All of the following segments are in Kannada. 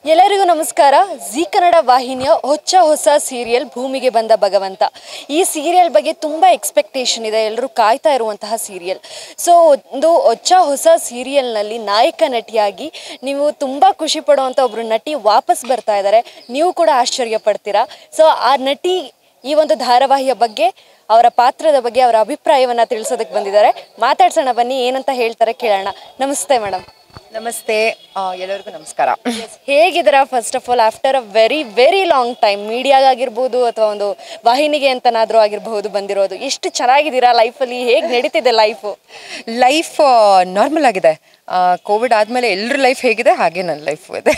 ಎಲ್ಲರಿಗೂ ನಮಸ್ಕಾರ ಜಿ ಕನ್ನಡ ವಾಹಿನಿಯ ಹೊಚ್ಚ ಹೊಸ ಸೀರಿಯಲ್ ಭೂಮಿಗೆ ಬಂದ ಭಗವಂತ ಈ ಸೀರಿಯಲ್ ಬಗ್ಗೆ ತುಂಬ ಎಕ್ಸ್ಪೆಕ್ಟೇಷನ್ ಇದೆ ಎಲ್ಲರೂ ಕಾಯ್ತಾ ಇರುವಂತಹ ಸೀರಿಯಲ್ ಸೊ ಒಂದು ಹೊಚ್ಚ ಹೊಸ ಸೀರಿಯಲ್ನಲ್ಲಿ ನಾಯಕ ನಟಿಯಾಗಿ ನೀವು ತುಂಬ ಖುಷಿ ಪಡುವಂಥ ಒಬ್ಬರು ನಟಿ ವಾಪಸ್ ಬರ್ತಾ ಇದ್ದಾರೆ ನೀವು ಕೂಡ ಆಶ್ಚರ್ಯ ಪಡ್ತೀರಾ ಸೊ ಆ ನಟಿ ಈ ಒಂದು ಧಾರಾವಾಹಿಯ ಬಗ್ಗೆ ಅವರ ಪಾತ್ರದ ಬಗ್ಗೆ ಅವರ ಅಭಿಪ್ರಾಯವನ್ನು ತಿಳಿಸೋದಕ್ಕೆ ಬಂದಿದ್ದಾರೆ ಮಾತಾಡ್ಸೋಣ ಬನ್ನಿ ಏನಂತ ಹೇಳ್ತಾರೆ ಕೇಳೋಣ ನಮಸ್ತೆ ಮೇಡಮ್ ನಮಸ್ತೆ ಆ, ಎಲ್ಲರಿಗೂ ನಮಸ್ಕಾರ ಹೇಗಿದ್ದೀರಾ first of all after a very very long time ಮೀಡಿಯಾಗಾಗಿರ್ಬೋದು ಅಥವಾ ಒಂದು ವಾಹಿನಿಗೆ ಅಂತನಾದರೂ ಆಗಿರಬಹುದು ಬಂದಿರೋದು ಎಷ್ಟು ಚೆನ್ನಾಗಿದ್ದೀರಾ ಲೈಫಲ್ಲಿ ಹೇಗೆ ನಡೀತಿದೆ ಲೈಫು ಲೈಫ್ ನಾರ್ಮಲ್ ಆಗಿದೆ ಕೋವಿಡ್ ಆದಮೇಲೆ ಎಲ್ಲರ ಲೈಫ್ ಹೇಗಿದೆ ಹಾಗೆ ನನ್ನ ಲೈಫ್ ಇದೆ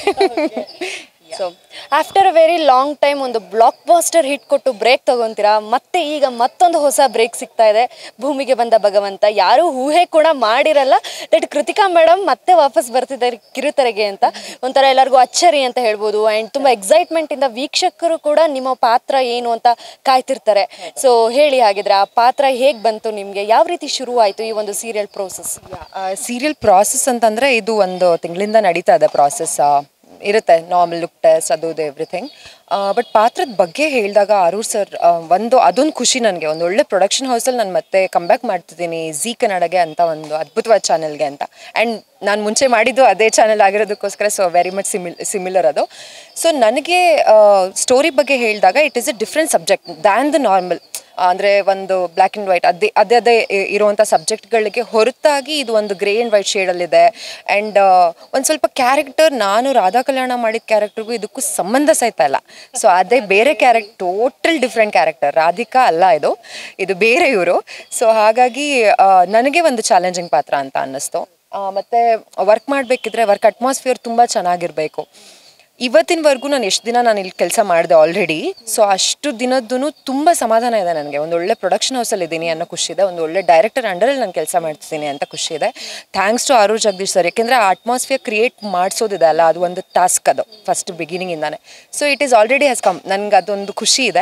so after a very long time ಒಂದು ಬ್ಲಾಕ್ ಬಾಸ್ಟರ್ ಹಿಟ್ ಕೊಟ್ಟು ಬ್ರೇಕ್ ತಗೊಂತೀರಾ ಮತ್ತೆ ಈಗ ಮತ್ತೊಂದು ಹೊಸ ಬ್ರೇಕ್ ಸಿಗ್ತಾ ಇದೆ ಭೂಮಿಗೆ ಬಂದ ಭಗವಂತ ಯಾರೂ ಊಹೆ ಕೂಡ ಮಾಡಿರಲ್ಲ ದಟ್ ಕೃತಿಕಾ ಮೇಡಮ್ ಮತ್ತೆ ವಾಪಸ್ ಬರ್ತಿದ್ದಾರೆ ಕಿರುತೆರೆಗೆ ಅಂತ ಒಂಥರ ಎಲ್ಲರಿಗೂ ಅಚ್ಚರಿ ಅಂತ ಹೇಳ್ಬೋದು ಆ್ಯಂಡ್ ತುಂಬ ಎಕ್ಸೈಟ್ಮೆಂಟಿಂದ ವೀಕ್ಷಕರು ಕೂಡ ನಿಮ್ಮ ಪಾತ್ರ ಏನು ಅಂತ ಕಾಯ್ತಿರ್ತಾರೆ ಸೊ ಹೇಳಿ ಹಾಗಿದ್ರೆ ಆ ಪಾತ್ರ ಹೇಗೆ ಬಂತು ನಿಮಗೆ ಯಾವ ರೀತಿ ಶುರು ಆಯಿತು ಈ ಒಂದು ಸೀರಿಯಲ್ ಪ್ರೋಸೆಸ್ ಸೀರಿಯಲ್ ಪ್ರಾಸೆಸ್ ಅಂತಂದರೆ ಇದು ಒಂದು ತಿಂಗಳಿಂದ ನಡೀತಾ ಇದೆ ಪ್ರಾಸೆಸ್ ಇರುತ್ತೆ ನಾರ್ಮಲ್ ಲುಕ್ ಟೆಸ್ಟ್ ಅದು ಇದು ಎವ್ರಿಥಿಂಗ್ ಬಟ್ ಪಾತ್ರದ ಬಗ್ಗೆ ಹೇಳಿದಾಗ ಅರೂರ್ ಸರ್ ಒಂದು ಅದೊಂದು ಖುಷಿ ನನಗೆ ಒಂದು ಒಳ್ಳೆ ಪ್ರೊಡಕ್ಷನ್ ಹೌಸಲ್ಲಿ ನಾನು ಮತ್ತೆ ಕಮ್ಬ್ಯಾಕ್ ಮಾಡ್ತಿದ್ದೀನಿ ಜಿ ಕನ್ನಡಗೆ ಅಂತ ಒಂದು ಅದ್ಭುತವಾದ ಚಾನೆಲ್ಗೆ ಅಂತ ಆ್ಯಂಡ್ ನಾನು ಮುಂಚೆ ಮಾಡಿದ್ದು ಅದೇ ಚಾನೆಲ್ ಆಗಿರೋದಕ್ಕೋಸ್ಕರ so very much simil similar ಅದು ಸೊ ನನಗೆ ಸ್ಟೋರಿ ಬಗ್ಗೆ ಹೇಳಿದಾಗ it is a different subject than the normal ಅಂದರೆ ಒಂದು ಬ್ಲ್ಯಾಕ್ ಆ್ಯಂಡ್ ವೈಟ್ ಅದೇ ಅದೇ ಅದೇ ಇ- ಇರುವಂಥ ಸಬ್ಜೆಕ್ಟ್ಗಳಿಗೆ ಹೊರತಾಗಿ ಇದು ಒಂದು ಗ್ರೇ ಆ್ಯಂಡ್ ವೈಟ್ ಶೇಡಲ್ಲಿದೆ ಆ್ಯಂಡ್ ಒಂದು ಸ್ವಲ್ಪ ಕ್ಯಾರೆಕ್ಟರ್ ನಾನು ರಾಧಾ ಕಲ್ಯಾಣ ಮಾಡಿದ ಕ್ಯಾರೆಕ್ಟರ್ಗೂ ಇದಕ್ಕೂ ಸಂಬಂಧ ಸಹಿತ ಇಲ್ಲ ಸೊ ಅದೇ ಬೇರೆ charact total different character Radhika ಅಲ್ಲ ಇದು ಇದು ಬೇರೆ ಇವರು ಸೊ ಹಾಗಾಗಿ ಆ, ನನಗೆ ಒಂದು ಚಾಲೆಂಜಿಂಗ್ ಪಾತ್ರ ಅಂತ ಅನ್ನಿಸ್ತು ಆ, ಮತ್ತೆ ವರ್ಕ್ ಮಾಡಬೇಕಿದ್ರೆ ವರ್ಕ್ ಅಟ್ಮಾಸ್ಫಿಯರ್ ತುಂಬ ಚೆನ್ನಾಗಿರಬೇಕು ಇವತ್ತಿನವರೆಗೂ ನಾನು ಎಷ್ಟು ದಿನ ನಾನು ಇಲ್ಲಿ ಕೆಲಸ ಮಾಡಿದೆ ಆಲ್ರೆಡಿ ಸೊ ಅಷ್ಟು ದಿನದ್ದು ತುಂಬ ಸಮಾಧಾನ ಇದೆ ನನಗೆ ಒಂದು ಒಳ್ಳೆ ಪ್ರೊಡಕ್ಷನ್ ಹೌಸಲ್ಲಿ ಇದ್ದೀನಿ ಅನ್ನೋ ಖುಷಿ ಇದೆ ಒಂದು ಒಳ್ಳೆ ಡೈರೆಕ್ಟರ್ ಅಂಡರಲ್ಲಿ ನಾನು ಕೆಲಸ ಮಾಡ್ತಿದ್ದೀನಿ ಅಂತ ಖುಷಿ ಇದೆ ಥ್ಯಾಂಕ್ಸ್ ಟು ಆರು ಜಗದೀಶ್ ಸರ್ ಯಾಕೆಂದರೆ ಆ ಅಟ್ಮಾಸ್ಫಿಯರ್ ಕ್ರಿಯೇಟ್ ಮಾಡಿಸೋದಿದೆ ಅಲ್ಲ ಅದು ಒಂದು ಟಾಸ್ಕ್ ಅದು ಫಸ್ಟ್ ಬಿಗಿನಿಂಗಿಂದಾನೆ so it is already has come ನನಗೆ ಅದೊಂದು ಖುಷಿ ಇದೆ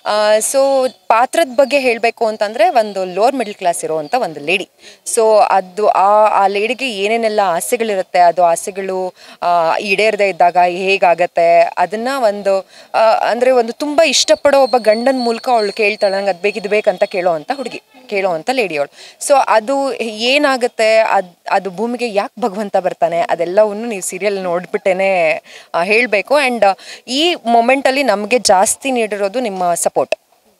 ಸೊ ಪಾತ್ರದ ಬಗ್ಗೆ ಹೇಳಬೇಕು ಅಂತಂದರೆ ಒಂದು ಲೋವರ್ ಮಿಡಲ್ ಕ್ಲಾಸ್ ಇರುವಂಥ ಒಂದು ಲೇಡಿ ಸೊ ಅದು ಆ ಆ ಲೇಡಿಗೆ ಏನೇನೆಲ್ಲ ಆಸೆಗಳಿರುತ್ತೆ ಅದು ಆಸೆಗಳು ಆ, ಈಡೇರದೇ ಇದ್ದಾಗ ಹೇಗಾಗತ್ತೆ ಅದನ್ನು ಒಂದು ಆ, ಅಂದರೆ ಒಂದು ತುಂಬ ಇಷ್ಟಪಡೋ ಒಬ್ಬ ಗಂಡನ ಮೂಲಕ ಅವಳು ಕೇಳ್ತಾಳೆ ನಂಗೆ ಅದು ಬೇಕಿದು ಬೇಕಂತ ಕೇಳೋ ಅಂತ ಹುಡುಗಿ ಕೇಳೋ ಅಂತ ಲೇಡಿ ಅವಳು ಸೊ ಅದು ಏನಾಗುತ್ತೆ ಅದು ಅದು ಭೂಮಿಗೆ ಯಾಕೆ ಭಗವಂತ ಬರ್ತಾನೆ ಅದೆಲ್ಲವನ್ನು ನೀವು ಸೀರಿಯಲ್ ನೋಡ್ಬಿಟ್ಟೇನೆ ಹೇಳಬೇಕು ಆ್ಯಂಡ್ ಈ ಮೊಮೆಂಟಲ್ಲಿ ನಮಗೆ ಜಾಸ್ತಿ ನೀಡಿರೋದು ನಿಮ್ಮ ಸಪೋರ್ಟ್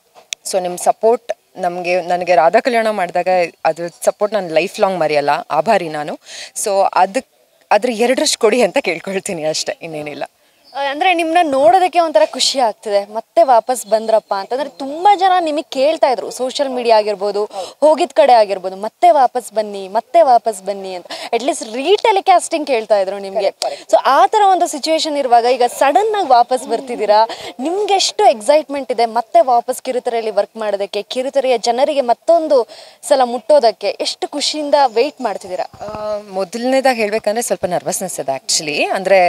ಸೊ ನಿಮ್ಮ ಸಪೋರ್ಟ್ ನಮಗೆ ನನಗೆ ರಾಧಾ ಕಲ್ಯಾಣ ಮಾಡಿದಾಗ ಅದ್ರ ಸಪೋರ್ಟ್ ನಾನು ಲೈಫ್ ಲಾಂಗ್ ಮರೆಯಲ್ಲ ಆಭಾರಿ ನಾನು ಸೊ ಅದಕ್ಕೆ ಅದ್ರ ಎರಡರಷ್ಟು ಕೊಡಿ ಅಂತ ಕೇಳ್ಕೊಳ್ತೀನಿ ಅಷ್ಟೇ ಇನ್ನೇನಿಲ್ಲ ಅಂದ್ರೆ ನಿಮ್ಮನ್ನ ನೋಡೋದಕ್ಕೆ ಒಂಥರ ಖುಷಿ ಆಗ್ತಿದೆ ಮತ್ತೆ ವಾಪಸ್ ಬಂದ್ರಪ್ಪ ಅಂತಂದ್ರೆ ತುಂಬಾ ಜನ ನಿಮಗೆ ಕೇಳ್ತಾ ಇದ್ರು ಸೋಷಿಯಲ್ ಮೀಡಿಯಾ ಆಗಿರ್ಬೋದು ಹೋಗಿದ ಕಡೆ ಆಗಿರ್ಬೋದು ಮತ್ತೆ ವಾಪಸ್ ಬನ್ನಿ ಮತ್ತೆ ವಾಪಸ್ ಬನ್ನಿ ಅಂತ ಅಟ್ಲೀಸ್ಟ್ ರೀಟೆಲಿಕಾಸ್ಟಿಂಗ್ ಕೇಳ್ತಾ ಇದ್ರು ನಿಮಗೆ ಸೊ ಆ ಥರ ಒಂದು ಸಿಚುವೇಶನ್ ಇರುವಾಗ ಈಗ ಸಡನ್ ಆಗಿ ವಾಪಸ್ ಬರ್ತಿದ್ದೀರಾ ನಿಮ್ಗೆ ಎಷ್ಟು ಎಕ್ಸೈಟ್ಮೆಂಟ್ ಇದೆ ಮತ್ತೆ ವಾಪಸ್ ಕಿರುತೆರೆಯಲ್ಲಿ ವರ್ಕ್ ಮಾಡೋದಕ್ಕೆ ಕಿರುತೆರೆಯ ಜನರಿಗೆ ಮತ್ತೊಂದು ಸಲ ಮುಟ್ಟೋದಕ್ಕೆ ಎಷ್ಟು ಖುಷಿಯಿಂದ ವೆಯ್ಟ್ ಮಾಡ್ತಿದ್ದೀರಾ ಮೊದಲನೇದಾಗಿ ಹೇಳ್ಬೇಕಂದ್ರೆ ಸ್ವಲ್ಪ ನರ್ವಸ್ನೆಸ್ ಇದೆ ಆ್ಯಕ್ಚುಲಿ ಅಂದರೆ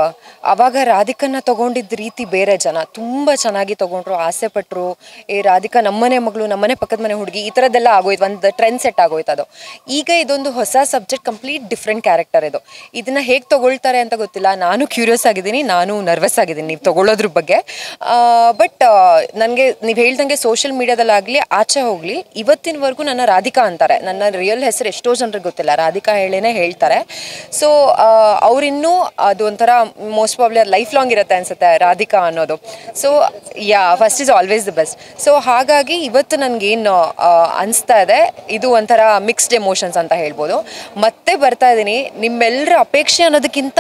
ಅವಾಗ ರಾಧಿಕನ್ನ ತಗೊಂಡಿದ್ದ ರೀತಿ ಬೇರೆ ಜನ ತುಂಬ ಚೆನ್ನಾಗಿ ತಗೊಂಡ್ರು ಆಸೆ ಪಟ್ಟರು ಏ ರಾಧಿಕಾ ನಮ್ಮನೆ ಮಗಳು ನಮ್ಮನೆ ಪಕ್ಕದ ಮನೆ ಹುಡುಗಿ ಈ ಥರದ್ದೆಲ್ಲ ಆಗೋಯ್ತು ಒಂದು ಟ್ರೆಂಡ್ ಸೆಟ್ ಆಗೋಯ್ತು ಅದು ಈಗ ಇದೊಂದು ಹೊಸ ಸಬ್ಜೆಕ್ಟ್ ಕಂಪ್ಲೀಟ್ ಡಿಫ್ರೆಂಟ್ ಕ್ಯಾರೆಕ್ಟರ್ ಇದು ಇದನ್ನ ಹೇಗೆ ತಗೊಳ್ತಾರೆ ಅಂತ ಗೊತ್ತಿಲ್ಲ ನಾನು ಕ್ಯೂರಿಯಸ್ ಆಗಿದ್ದೀನಿ ನಾನು ನರ್ವಸ್ ಆಗಿದ್ದೀನಿ ನೀವು ತಗೊಳ್ಳೋದ್ರ ಬಗ್ಗೆ ಬಟ್ ನನಗೆ ನೀವು ಹೇಳ್ದಂಗೆ ಸೋಷಿಯಲ್ ಮೀಡಿಯಾದಲ್ಲಾಗಲಿ ಆಚೆ ಹೋಗಲಿ ಇವತ್ತಿನವರೆಗೂ ನನ್ನ ರಾಧಿಕಾ ಅಂತಾರೆ ನನ್ನ ರಿಯಲ್ ಹೆಸರು ಎಷ್ಟೋ ಜನರಿಗೆ ಗೊತ್ತಿಲ್ಲ ರಾಧಿಕಾ ಹೇಳೇನೆ ಹೇಳ್ತಾರೆ ಸೊ ಅವರಿನ್ನೂ ಅದು ಒಂಥರ ಮೋಸ್ಟ್ ಪ್ರಾಬ್ಲಿ ಅದು ಲೈಫ್ ಲಾಂಗ್ ಇರುತ್ತೆ ಅನ್ಸುತ್ತೆ ರಾಧಿಕಾ ಅನ್ನೋದು so yeah first is always the best so ಹಾಗಾಗಿ ಇವತ್ತು ನನಗೇನು ಅನಿಸ್ತಾ ಇದೆ ಇದು ಒಂಥರ ಮಿಕ್ಸ್ಡ್ ಎಮೋಷನ್ಸ್ ಅಂತ ಹೇಳ್ಬೋದು ಮತ್ತೆ ಬರ್ತಾ ಇದ್ದೀನಿ ನಿಮ್ಮೆಲ್ಲರ ಅಪೇಕ್ಷೆ ಅನ್ನೋದಕ್ಕಿಂತ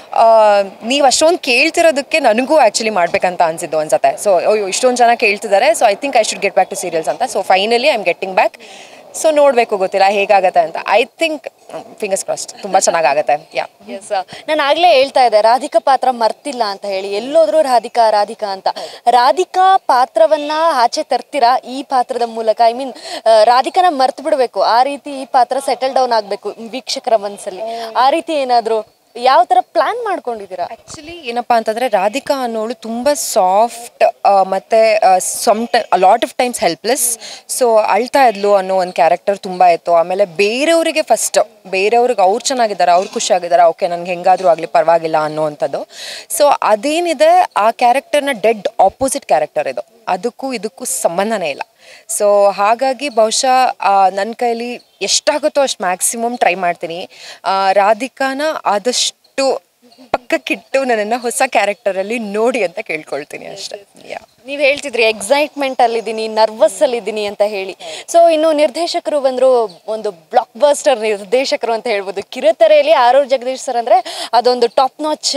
ನೀವು ಅಷ್ಟೊಂದು ಕೇಳ್ತಿರೋದಕ್ಕೆ ನನಗೂ ಆ್ಯಕ್ಚುಲಿ ಮಾಡ್ಬೇಕಂತ ಅನ್ಸಿದ್ದು ಅನ್ಸುತ್ತೆ ಸೊ ಅಯ್ಯೋ ಇಷ್ಟೊಂದು ಜನ ಕೇಳ್ತಿದ್ದಾರೆ so I think I should get back to serials ಅಂತ so finally I am getting back so ನೋಡಬೇಕು ಗೊತ್ತಿಲ್ಲ ಹೇಗಾಗತ್ತೆ ಅಂತ ಐ ಥಿಂಕ್ ಫಿಂಗರ್ಸ್ ಕ್ರಾಸ್ಡ್ ತುಂಬ ಚೆನ್ನಾಗಾಗತ್ತೆ ಯಾ ಎಸ್ ನಾನು ಆಗ್ಲೇ ಹೇಳ್ತಾ ಇದ್ದೆ ರಾಧಿಕಾ ಪಾತ್ರ ಮರ್ತಿಲ್ಲ ಅಂತ ಹೇಳಿ ಎಲ್ಲೋದ್ರೂ ರಾಧಿಕಾ ರಾಧಿಕಾ ಅಂತ ರಾಧಿಕಾ ಪಾತ್ರವನ್ನ ಆಚೆ ತರ್ತೀರಾ ಈ ಪಾತ್ರದ ಮೂಲಕ ಐ ಮೀನ್ ರಾಧಿಕಾನ ಮರ್ತು ಬಿಡಬೇಕು ಆ ರೀತಿ ಈ ಪಾತ್ರ ಸೆಟಲ್ ಡೌನ್ ಆಗಬೇಕು ವೀಕ್ಷಕರ ಮನಸ್ಸಲ್ಲಿ ಆ ರೀತಿ ಏನಾದರೂ ಯಾವ ಥರ ಪ್ಲ್ಯಾನ್ ಮಾಡ್ಕೊಂಡಿದ್ದೀರಾ ಆ್ಯಕ್ಚುಲಿ ಏನಪ್ಪ ಅಂತಂದರೆ ರಾಧಿಕಾ ಅನ್ನೋಳು ತುಂಬ ಸಾಫ್ಟ್ ಮತ್ತು ಸಮ್ ಟ lot of times helpless so ಅಳ್ತಾ ಇದ್ಲು ಅನ್ನೋ ಒಂದು ಕ್ಯಾರೆಕ್ಟರ್ ತುಂಬ ಇತ್ತು ಆಮೇಲೆ ಬೇರೆಯವರಿಗೆ ಫಸ್ಟ್ ಬೇರೆಯವ್ರಿಗೆ ಅವ್ರು ಚೆನ್ನಾಗಿದ್ದಾರೆ ಅವ್ರು ಖುಷಿಯಾಗಿದ್ದಾರೆ ಓಕೆ ನನಗೆ ಹೆಂಗಾದರೂ ಆಗಲಿ ಪರವಾಗಿಲ್ಲ ಅನ್ನೋವಂಥದ್ದು ಸೊ ಅದೇನಿದೆ ಆ ಕ್ಯಾರೆಕ್ಟರ್ನ ಡೆಡ್ ಆಪೋಸಿಟ್ ಕ್ಯಾರೆಕ್ಟರ್ ಇದು ಅದಕ್ಕೂ ಇದಕ್ಕೂ ಸಂಬಂಧನೇ ಇಲ್ಲ ಸೊ ಹಾಗಾಗಿ ಬಹುಶಃ ನನ್ನ ಕೈಲಿ ಎಷ್ಟಾಗುತ್ತೋ ಅಷ್ಟು ಮ್ಯಾಕ್ಸಿಮಮ್ ಟ್ರೈ ಮಾಡ್ತೀನಿ ಆ, ರಾಧಿಕಾನ ಆದಷ್ಟು ಪಕ್ಕಕ್ಕಿಟ್ಟು ನನ್ನನ್ನು ಹೊಸ ಕ್ಯಾರೆಕ್ಟರಲ್ಲಿ ನೋಡಿ ಅಂತ ಕೇಳ್ಕೊಳ್ತೀನಿ ಅಷ್ಟೇ ಯಾ ನೀವು ಹೇಳ್ತಿದ್ರಿ ಎಕ್ಸೈಟ್ಮೆಂಟ್ ಅಲ್ಲಿದ್ದೀನಿ ನರ್ವಸ್ ಅಲ್ಲಿದ್ದೀನಿ ಅಂತ ಹೇಳಿ ಸೊ ಇನ್ನು ನಿರ್ದೇಶಕರು ಬಂದರು ಒಂದು ಬ್ಲಾಕ್ ಬಸ್ಟರ್ ನಿರ್ದೇಶಕರು ಅಂತ ಹೇಳ್ಬೋದು ಕಿರುತೆರೆಯಲ್ಲಿ ಆರೂರ್ ಜಗದೀಶ್ ಸರ್ ಅಂದರೆ ಅದೊಂದು ಟಾಪ್ ನಾಚ್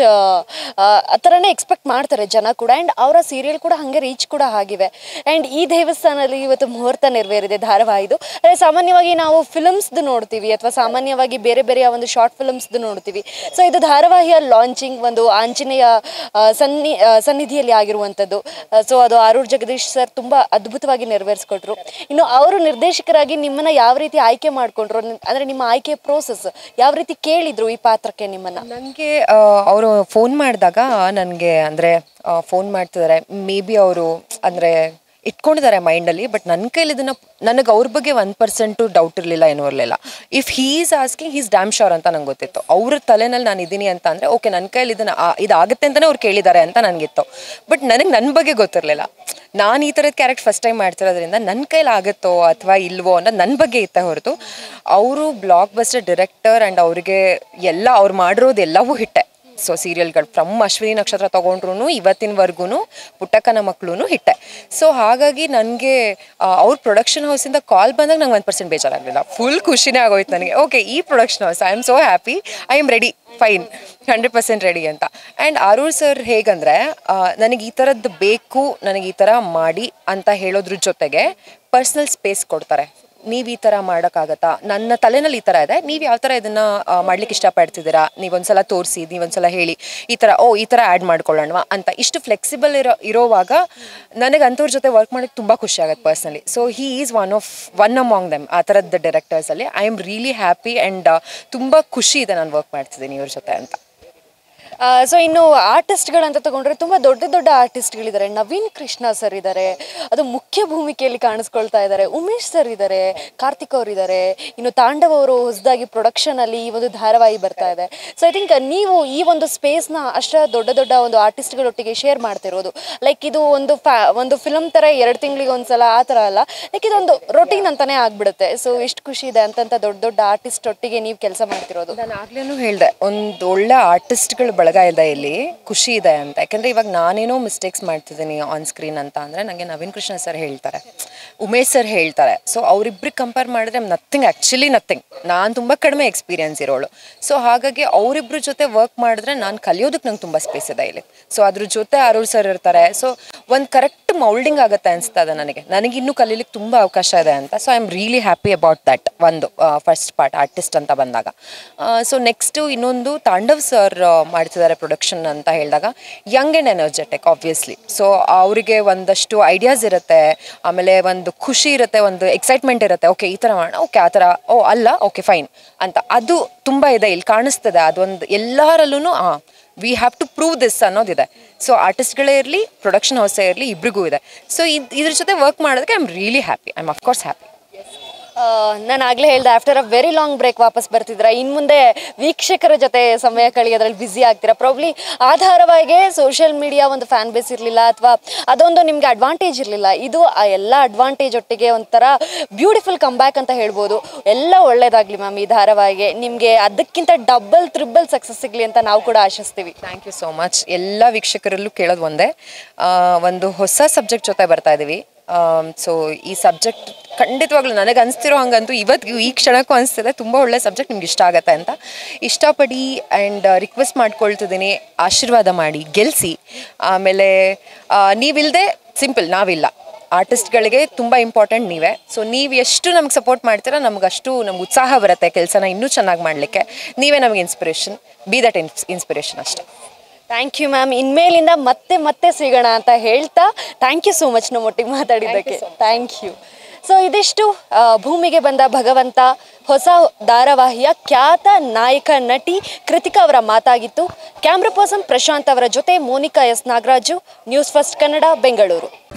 ಆ ಥರನೇ ಎಕ್ಸ್ಪೆಕ್ಟ್ ಮಾಡ್ತಾರೆ ಜನ ಕೂಡ ಆ್ಯಂಡ್ ಅವರ ಸೀರಿಯಲ್ ಕೂಡ ಹಾಗೆ ರೀಚ್ ಕೂಡ ಆಗಿವೆ ಆ್ಯಂಡ್ ಈ ದೇವಸ್ಥಾನದಲ್ಲಿ ಇವತ್ತು ಮುಹೂರ್ತ ನೆರವೇರಿದೆ ಧಾರಾವಾಹಿದು ಅದೇ ಸಾಮಾನ್ಯವಾಗಿ ನಾವು ಫಿಲಮ್ಸ್ದು ನೋಡ್ತೀವಿ ಅಥವಾ ಸಾಮಾನ್ಯವಾಗಿ ಬೇರೆ ಬೇರೆಯ ಒಂದು ಶಾರ್ಟ್ ಫಿಲಮ್ಸ್ದು ನೋಡ್ತೀವಿ ಸೊ ಇದು ಧಾರಾವಾಹಿಯ ಲಾಂಚಿಂಗ್ ಒಂದು ಆಂಜನೇಯ ಆ, ಸನ್ನಿ ಆ, ಸನ್ನಿಧಿಯಲ್ಲಿ ಆಗಿರುವಂಥದ್ದು ಸೊ ಅದು ಆರೂರ್ ಜಗದೀಶ್ ಸರ್ ತುಂಬ ಅದ್ಭುತವಾಗಿ ನೆರವೇರಿಸ್ಕೊಟ್ರು ಇನ್ನು ಅವರು ನಿರ್ದೇಶಕರಾಗಿ ನಿಮ್ಮನ್ನ ಯಾವ ರೀತಿ ಆಯ್ಕೆ ಮಾಡ್ಕೊಂಡ್ರು ಅಂದರೆ ನಿಮ್ಮ ಆಯ್ಕೆ ಪ್ರೋಸೆಸ್ ಯಾವ ರೀತಿ ಕೇಳಿದ್ರು ಈ ಪಾತ್ರಕ್ಕೆ ನಿಮ್ಮನ್ನ ನನಗೆ ಅವರು ಫೋನ್ ಮಾಡಿದಾಗ ನನಗೆ ಅಂದರೆ ಫೋನ್ ಮಾಡ್ತಿದ್ದಾರೆ ಮೇ ಬಿ ಅವರು ಅಂದರೆ ಇಟ್ಕೊಂಡಿದ್ದಾರೆ ಮೈಂಡಲ್ಲಿ ಬಟ್ ನನ್ನ ಕೈಲಿ ಇದನ್ನು ನನಗೆ ಅವ್ರ ಬಗ್ಗೆ ಒನ್ ಪರ್ಸೆಂಟು ಡೌಟ್ ಇರಲಿಲ್ಲ ಏನೂ ಇರಲಿಲ್ಲ if he is asking he's damn sure ಅಂತ ನಂಗೆ ಗೊತ್ತಿತ್ತು ಅವ್ರ ತಲೆನಲ್ಲಿ ನಾನು ಇದ್ದೀನಿ ಅಂತ ಅಂದರೆ ಓಕೆ ನನ್ನ ಕೈಲಿ ಇದನ್ನು ಇದಾಗುತ್ತೆ ಅಂತಲೇ ಅವ್ರು ಕೇಳಿದ್ದಾರೆ ಅಂತ ನನಗಿತ್ತು ಬಟ್ ನನಗೆ ನನ್ನ ಬಗ್ಗೆ ಗೊತ್ತಿರಲಿಲ್ಲ ನಾನು ಈ ಥರದ ಕ್ಯಾರೆಕ್ಟ್ ಫಸ್ಟ್ ಟೈಮ್ ಮಾಡ್ತಿರೋದ್ರಿಂದ ನನ್ನ ಕೈಲಿ ಆಗುತ್ತೋ ಅಥವಾ ಇಲ್ವೋ ಅನ್ನೋದು ನನ್ನ ಬಗ್ಗೆ ಇತ್ತ ಹೊರತು ಅವರು ಬ್ಲಾಕ್ ಬಸ್ಟರ್ ಡಿರೆಕ್ಟರ್ ಆ್ಯಂಡ್ ಅವ್ರಿಗೆ ಎಲ್ಲ ಅವ್ರು ಮಾಡಿರೋದು ಎಲ್ಲವೂ ಹಿಟ್ಟೆ ಸೊ ಸೀರಿಯಲ್ಗಳು ಫ್ರಮ್ ಅಶ್ವಿನಿ ನಕ್ಷತ್ರ ತೊಗೊಂಡ್ರು ಇವತ್ತಿನವರೆಗೂ ಪುಟ್ಟಕ್ಕನ ಮಕ್ಕಳು ಹಿಟ್ಟೆ ಸೊ ಹಾಗಾಗಿ ನನಗೆ ಅವ್ರ ಪ್ರೊಡಕ್ಷನ್ ಹೌಸಿಂದ ಕಾಲ್ ಬಂದಾಗ ನಂಗೆ ಒನ್ ಪರ್ಸೆಂಟ್ ಬೇಜಾರಾಗಲಿಲ್ಲ ಫುಲ್ ಖುಷಿನೇ ಆಗೋಯ್ತು ನನಗೆ ಓಕೆ ಈ production house I am so happy I am ready fine hundred percent ready ಅಂತ ಆ್ಯಂಡ್ ಅರುಳ್ ಸರ್ ಹೇಗಂದರೆ ನನಗೆ ಈ ಥರದ್ದು ಬೇಕು ನನಗೆ ಈ ಥರ ಮಾಡಿ ಅಂತ ಹೇಳೋದ್ರ ಜೊತೆಗೆ ಪರ್ಸ್ನಲ್ ಸ್ಪೇಸ್ ಕೊಡ್ತಾರೆ ನೀವು ಈ ಥರ ಮಾಡೋಕ್ಕಾಗತ್ತಾ ನನ್ನ ತಲೆನಲ್ಲಿ ಈ ಥರ ಇದೆ ನೀವು ಯಾವ ಥರ ಇದನ್ನು ಮಾಡ್ಲಿಕ್ಕೆ ಇಷ್ಟಪಡ್ತಿದ್ದೀರಾ ನೀವೊಂದ್ಸಲ ತೋರಿಸಿ ನೀವೊಂದ್ಸಲ ಹೇಳಿ ಈ ಥರ ಓ ಈ ಥರ ಆ್ಯಡ್ ಮಾಡ್ಕೊಳ್ಳೋಣವಾ ಅಂತ ಇಷ್ಟು ಫ್ಲೆಕ್ಸಿಬಲ್ ಇರೋ ಇರೋವಾಗ ನನಗೆ ಅಂಥವ್ರ ಜೊತೆ ವರ್ಕ್ ಮಾಡೋಕ್ಕೆ ತುಂಬ ಖುಷಿ ಆಗುತ್ತೆ personally so he is one of one among them ಆ ಥರದ್ದು ಡೈರೆಕ್ಟರ್ಸಲ್ಲಿ I am really happy and ತುಂಬ ಖುಷಿ ಇದೆ ನಾನು ವರ್ಕ್ ಮಾಡ್ತಿದ್ದೀನಿ ಇವ್ರ ಜೊತೆ ಅಂತ ಸೊ ಇನ್ನು ಆರ್ಟಿಸ್ಟ್ಗಳಂತ ತಗೊಂಡ್ರೆ ತುಂಬ ದೊಡ್ಡ ದೊಡ್ಡ ಆರ್ಟಿಸ್ಟ್ಗಳಿದ್ದಾರೆ ನವೀನ್ ಕೃಷ್ಣ ಸರ್ ಇದ್ದಾರೆ ಅದು ಮುಖ್ಯ ಭೂಮಿಕೆಯಲ್ಲಿ ಕಾಣಿಸ್ಕೊಳ್ತಾ ಇದ್ದಾರೆ ಉಮೇಶ್ ಸರ್ ಇದ್ದಾರೆ ಕಾರ್ತಿಕ್ ಅವರು ಇದ್ದಾರೆ ಇನ್ನು ತಾಂಡವ್ ಅವರು ಹೊಸದಾಗಿ ಪ್ರೊಡಕ್ಷನಲ್ಲಿ ಈ ಒಂದು ಧಾರಾವಾಹಿ ಬರ್ತಾ ಇದೆ ಸೊ ಐ ಥಿಂಕ್ ನೀವು ಈ ಒಂದು ಸ್ಪೇಸ್ನ ಅಷ್ಟ ದೊಡ್ಡ ದೊಡ್ಡ ಒಂದು ಆರ್ಟಿಸ್ಟ್ಗಳೊಟ್ಟಿಗೆ ಶೇರ್ ಮಾಡ್ತಿರೋದು ಲೈಕ್ ಇದು ಒಂದು ಫ್ಯಾ ಒಂದು ಫಿಲಮ್ ಥರ ಎರಡು ತಿಂಗಳಿಗೆ ಒಂದ್ಸಲ ಆ ಥರ ಅಲ್ಲ ಲೈಕ್ ಇದೊಂದು ರೊಟೀನ್ ಅಂತಾನೆ ಆಗ್ಬಿಡುತ್ತೆ ಸೊ ಎಷ್ಟು ಖುಷಿ ಇದೆ ಅಂತಂತ ದೊಡ್ಡ ದೊಡ್ಡ ಆರ್ಟಿಸ್ಟ್ ಒಟ್ಟಿಗೆ ನೀವು ಕೆಲಸ ಮಾಡ್ತಿರೋದು ನಾನು ಆಗ್ಲೇನು ಹೇಳಿದೆ ಒಂದು ಒಳ್ಳೆ ಆರ್ಟಿಸ್ಟ್ಗಳ ಬಳಗ ಇದೆ ಇಲ್ಲಿ ಖುಷಿ ಇದೆ ಅಂತ ಯಾಕಂದ್ರೆ ಇವಾಗ ನಾನೇನೋ ಮಿಸ್ಟೇಕ್ಸ್ ಮಾಡ್ತಿದ್ದೀನಿ ಆನ್ ಸ್ಕ್ರೀನ್ ಅಂತ ಅಂದರೆ ನನಗೆ ನವೀನ್ ಕೃಷ್ಣ ಸರ್ ಹೇಳ್ತಾರೆ ಉಮೇಶ್ ಸರ್ ಹೇಳ್ತಾರೆ ಸೊ ಅವರಿಬ್ರಿಗೆ ಕಂಪೇರ್ ಮಾಡಿದ್ರೆ ನಥಿಂಗ್ ಆ್ಯಕ್ಚುಲಿ ನಥಿಂಗ್ ನಾನು ತುಂಬ ಕಡಿಮೆ ಎಕ್ಸ್ಪೀರಿಯನ್ಸ್ ಇರೋಳು ಸೊ ಹಾಗಾಗಿ ಅವರಿಬ್ರ ಜೊತೆ ವರ್ಕ್ ಮಾಡಿದ್ರೆ ನಾನು ಕಲಿಯೋದಕ್ಕೆ ನಂಗೆ ತುಂಬ ಸ್ಪೇಸ್ ಇದೆ ಇಲ್ಲಿ ಸೊ ಅದ್ರ ಜೊತೆ ಅರುಳ್ ಸರ್ ಇರ್ತಾರೆ ಸೊ ಒಂದು ಕರೆಕ್ಟ್ ಮೌಲ್ಡಿಂಗ್ ಆಗುತ್ತೆ ಅನಿಸ್ತದೆ ನನಗೆ ನನಗೆ ಇನ್ನೂ ಕಲೀಲಿಕ್ಕೆ ತುಂಬ ಅವಕಾಶ ಇದೆ ಅಂತ so I am really happy about that ಒಂದು ಫಸ್ಟ್ ಪಾರ್ಟ್ ಆರ್ಟಿಸ್ಟ್ ಅಂತ ಬಂದಾಗ ಸೊ ನೆಕ್ಸ್ಟು ಇನ್ನೊಂದು ತಾಂಡವ್ ಸರ್ ಮಾಡ್ತಿದ್ದಾರೆ ಪ್ರೊಡಕ್ಷನ್ ಅಂತ ಹೇಳಿದಾಗ young and energetic obviously so ಅವರಿಗೆ ಒಂದಷ್ಟು ಐಡಿಯಾಸ್ ಇರುತ್ತೆ ಆಮೇಲೆ ಒಂದು ಖುಷಿ ಇರುತ್ತೆ ಒಂದು ಎಕ್ಸೈಟ್ಮೆಂಟ್ ಇರುತ್ತೆ ಓಕೆ ಈ ಥರ ಮಾಡೋಣ ಓಕೆ ಆ ಥರ ಓ ಅಲ್ಲ ಓಕೆ ಫೈನ್ ಅಂತ ಅದು ತುಂಬ ಇದೆ ಇಲ್ಲಿ ಕಾಣಿಸ್ತದೆ ಅದೊಂದು ಎಲ್ಲರಲ್ಲೂ ಹಾಂ we have to prove this ಅನ್ನೋದಿದೆ ಸೊ ಆರ್ಟಿಸ್ಟ್ಗಳೇ ಇರಲಿ ಪ್ರೊಡಕ್ಷನ್ ಹೌಸೇ ಇರಲಿ ಇಬ್ರಿಗೂ ಇದೆ ಸೊ ಇದ್ರ ಜೊತೆ ವರ್ಕ್ ಮಾಡೋದಕ್ಕೆ I am really happy I am of course happy ನಾನು ಆಗಲೇ ಹೇಳ್ದೆ after a very long break ವಾಪಸ್ ಬರ್ತಿದ್ರ ಇನ್ನು ಮುಂದೆ ವೀಕ್ಷಕರ ಜೊತೆ ಸಮಯ ಕಳೆಯೋದ್ರಲ್ಲಿ ಬ್ಯುಸಿ ಆಗ್ತೀರಾ ಪ್ರಾಬ್ಲಿ ಆ ಧಾರಾವಾಹಿಗೆ ಸೋಷಿಯಲ್ ಮೀಡಿಯಾ ಒಂದು ಫ್ಯಾನ್ ಬೇಸ್ ಇರಲಿಲ್ಲ ಅಥವಾ ಅದೊಂದು ನಿಮಗೆ ಅಡ್ವಾಂಟೇಜ್ ಇರಲಿಲ್ಲ ಇದು ಆ ಎಲ್ಲ ಅಡ್ವಾಂಟೇಜ್ ಒಟ್ಟಿಗೆ ಒಂಥರ ಬ್ಯೂಟಿಫುಲ್ ಕಂಬ್ಯಾಕ್ ಅಂತ ಹೇಳ್ಬೋದು ಎಲ್ಲ ಒಳ್ಳೇದಾಗಲಿ ಮ್ಯಾಮ್ ಈ ಧಾರಾವಾಹಿಗೆ ನಿಮಗೆ ಅದಕ್ಕಿಂತ ಡಬಲ್ ತ್ರಿಬಲ್ ಸಕ್ಸಸ್ ಸಿಗಲಿ ಅಂತ ನಾವು ಕೂಡ ಆಶಿಸ್ತೀವಿ ಥ್ಯಾಂಕ್ ಯು ಸೋ ಮಚ್ ಎಲ್ಲ ವೀಕ್ಷಕರಲ್ಲೂ ಕೇಳೋದು ಒಂದೇ ಆ, ಒಂದು ಹೊಸ ಸಬ್ಜೆಕ್ಟ್ ಜೊತೆ ಬರ್ತಾ ಇದ್ದೀವಿ ಸೊ ಈ ಸಬ್ಜೆಕ್ಟ್ ಖಂಡಿತವಾಗ್ಲೂ ನನಗೆ ಅನಿಸ್ತಿರೋ ಹಂಗಂತೂ ಇವತ್ತು ಈ ಕ್ಷಣಕ್ಕೂ ಅನಿಸ್ತಿದೆ ತುಂಬ ಒಳ್ಳೆ ಸಬ್ಜೆಕ್ಟ್ ನಿಮ್ಗೆ ಇಷ್ಟ ಆಗತ್ತೆ ಅಂತ ಇಷ್ಟಪಡಿ ಆ್ಯಂಡ್ ರಿಕ್ವೆಸ್ಟ್ ಮಾಡ್ಕೊಳ್ತಿದ್ದೀನಿ ಆಶೀರ್ವಾದ ಮಾಡಿ ಗೆಲ್ಲಿಸಿ ಆಮೇಲೆ ನೀವಿಲ್ಲದೆ ಸಿಂಪಲ್ ನಾವಿಲ್ಲ ಆರ್ಟಿಸ್ಟ್ಗಳಿಗೆ ತುಂಬ ಇಂಪಾರ್ಟೆಂಟ್ ನೀವೇ ಸೊ ನೀವು ಎಷ್ಟು ನಮ್ಗೆ ಸಪೋರ್ಟ್ ಮಾಡ್ತೀರಾ ನಮಗಷ್ಟು ನಮ್ಗೆ ಉತ್ಸಾಹ ಬರುತ್ತೆ ಕೆಲಸನ ಇನ್ನೂ ಚೆನ್ನಾಗಿ ಮಾಡಲಿಕ್ಕೆ ನೀವೇ ನಮಗೆ inspiration be that ins inspiration ಅಷ್ಟೇ ಥ್ಯಾಂಕ್ ಯು ಮ್ಯಾಮ್ ಇನ್ಮೇಲಿಂದ ಮತ್ತೆ ಮತ್ತೆ ಸಿಗೋಣ ಅಂತ ಹೇಳ್ತಾ ಥ್ಯಾಂಕ್ ಯು ಸೋ ಮಚ್ ನಮ್ಮೊಟ್ಟಿಗೆ ಮಾತಾಡಿದ್ದಕ್ಕೆ ಥ್ಯಾಂಕ್ ಯು ಸೊ ಇದಿಷ್ಟು ಆ, ಭೂಮಿಗೆ ಬಂದ ಭಗವಂತ ಹೊಸ ಧಾರಾವಾಹಿಯ ಖ್ಯಾತ ನಾಯಕ ನಟಿ ಕೃತಿಕಾ ಅವರ ಮಾತಾಗಿತ್ತು ಕ್ಯಾಮ್ರಾ ಪರ್ಸನ್ ಪ್ರಶಾಂತ್ ಅವರ ಜೊತೆ Monika S Nagaraju news first Kannada Bengaluru